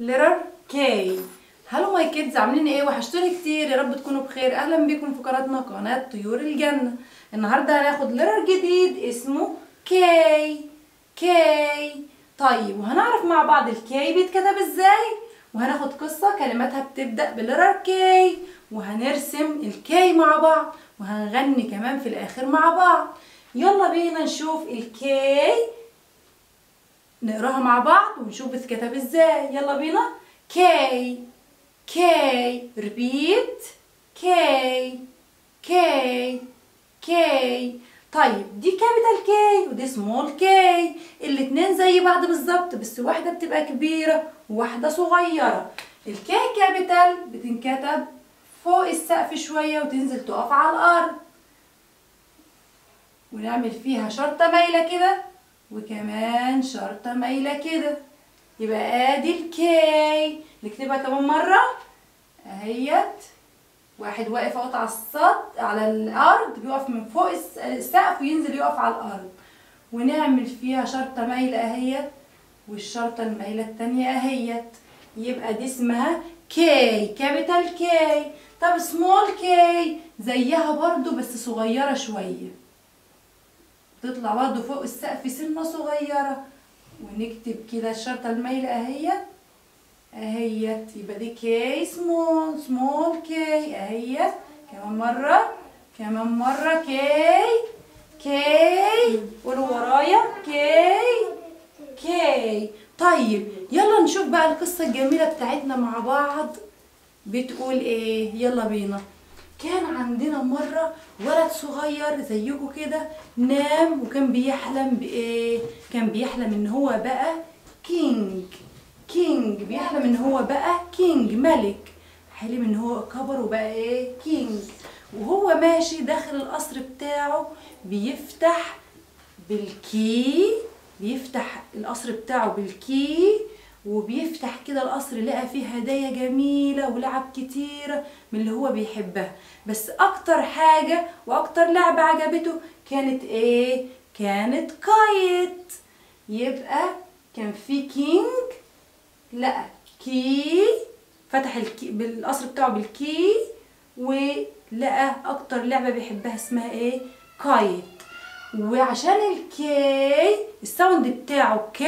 letter K هلو ماي كيدز عاملين ايه وحشتوني كتير يا رب تكونوا بخير اهلا بيكم في قناتنا قناه طيور الجنه النهارده هناخد letter جديد اسمه K K طيب وهنعرف مع بعض الكي بيتكتب ازاي وهناخد قصه كلماتها بتبدا بالليتر كي وهنرسم الكي مع بعض وهنغني كمان في الاخر مع بعض يلا بينا نشوف الكي نقراها مع بعض ونشوف بتتكتب ازاي يلا بينا كي كي ريبيت كي كي كي طيب دي كابيتال كي ودي سمول كي الاتنين زي بعض بالظبط بس واحدة بتبقى كبيرة وواحدة صغيرة الكي كابيتال بتنكتب فوق السقف شوية وتنزل تقف على الأرض ونعمل فيها شرطة مايلة كده وكمان شرطة مايلة كده يبقى ادي الكي نكتبها كمان مرة اهيت واحد واقف اهوت على السط على الارض بيقف من فوق الس- السقف وينزل يقف على الارض ونعمل فيها شرطة مايلة اهيت والشرطة المايلة التانية اهيت يبقى دي اسمها كي كابيتال كي طب سمول كي زيها برضو بس صغيرة شوية تطلع برضو فوق السقف سنة صغيرة ونكتب كده الشرطة المايلة اهيت اهيت يبقى دي كي سمول سمول كي اهيت كمان مرة كمان مرة كي كي قولوا ورايا كي كي طيب يلا نشوف بقى القصة الجميلة بتاعتنا مع بعض بتقول ايه يلا بينا كان عندنا مرة ولد صغير زيكم كده نام وكان بيحلم بإيه؟ كان بيحلم إن هو بقى كينج كينج بيحلم إن هو بقى كينج ملك حلم إن هو كبر وبقى إيه؟ كينج وهو ماشي داخل القصر بتاعه بيفتح بالكي بيفتح القصر بتاعه بالكي وبيفتح كده القصر لقى فيه هدايا جميلة ولعب كتيرة من اللي هو بيحبها بس أكتر حاجة وأكتر لعبة عجبته كانت إيه؟ كانت كايت يبقى كان في كينج لقى كي فتح الكي بالقصر بتاعه بالكي ولقى أكتر لعبة بيحبها اسمها إيه؟ كايت وعشان الكي الساوند بتاعه ك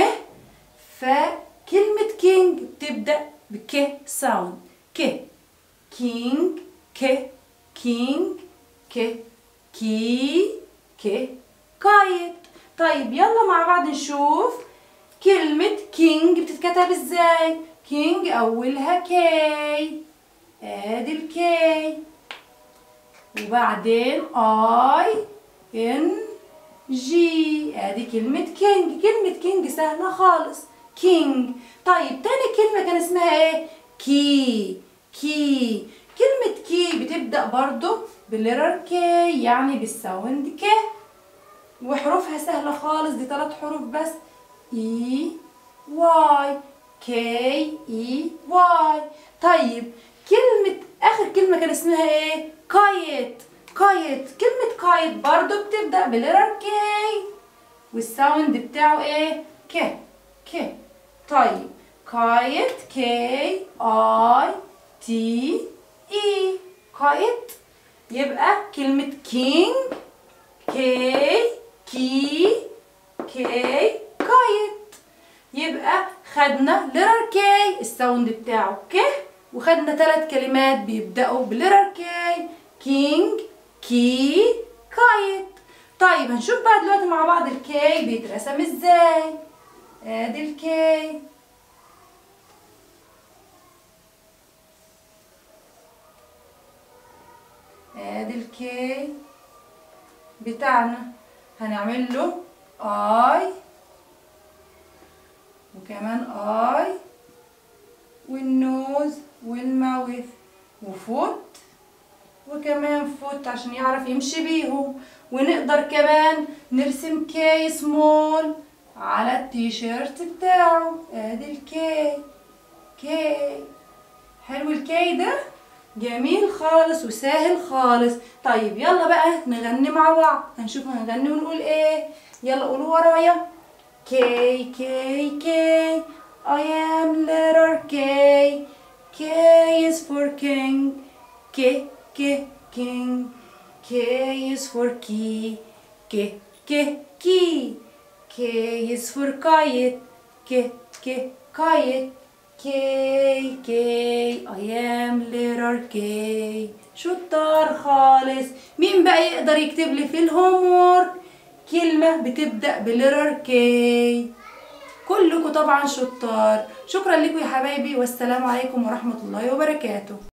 فكلمة كينج بتبدأ بك ساوند ك كينج ك كينج ك كي ك كايت طيب يلا مع بعض نشوف كلمة كينج بتتكتب ازاي كينج أولها كي ادي الكي وبعدين اي ان جي ادي كلمة كينج كلمة كينج سهلة خالص كينج طيب تاني كلمة كان اسمها ايه كي كي كلمة كي بتبدأ برضو بالليرر كي يعني بالساوند ك وحروفها سهلة خالص دي ثلاث حروف بس اي واي كي اي واي طيب كلمة آخر كلمة كان اسمها ايه كايت كايت كلمة كايت برضو بتبدأ بالليرر كي والساوند بتاعه ايه ك ك طيب كايت كي اي تي اي كايت يبقى كلمة كينج كي كي كي كايت يبقى خدنا ليرر كي الساوند بتاعه ك وخدنا ثلاث كلمات بيبدأوا بليرر كي كينج كي كايت طيب هنشوف بقى دلوقتي مع بعض الكي بيترسم ازاي ادي الكي ادي الكي بتاعنا هنعمل له اي وكمان اي والنوز والماوث وفوت وكمان فوت عشان يعرف يمشي بيهم ونقدر كمان نرسم كي سمول على التيشيرت بتاعه ادي الكي كي حلو الكي ده جميل خالص وسهل خالص طيب يلا بقى نغني مع بعض هنشوف هنغني ونقول ايه يلا قولوا ورايا كي كي كي I am letter K K is for king K K king K is for key K K key K is for kite K K kite K K I am letter K شطار خالص مين بقى يقدر يكتب لي في الهومورك كلمة بتبدأ بليتر كي كلكم طبعا شطار شكرا لكم يا حبايبي والسلام عليكم ورحمة الله وبركاته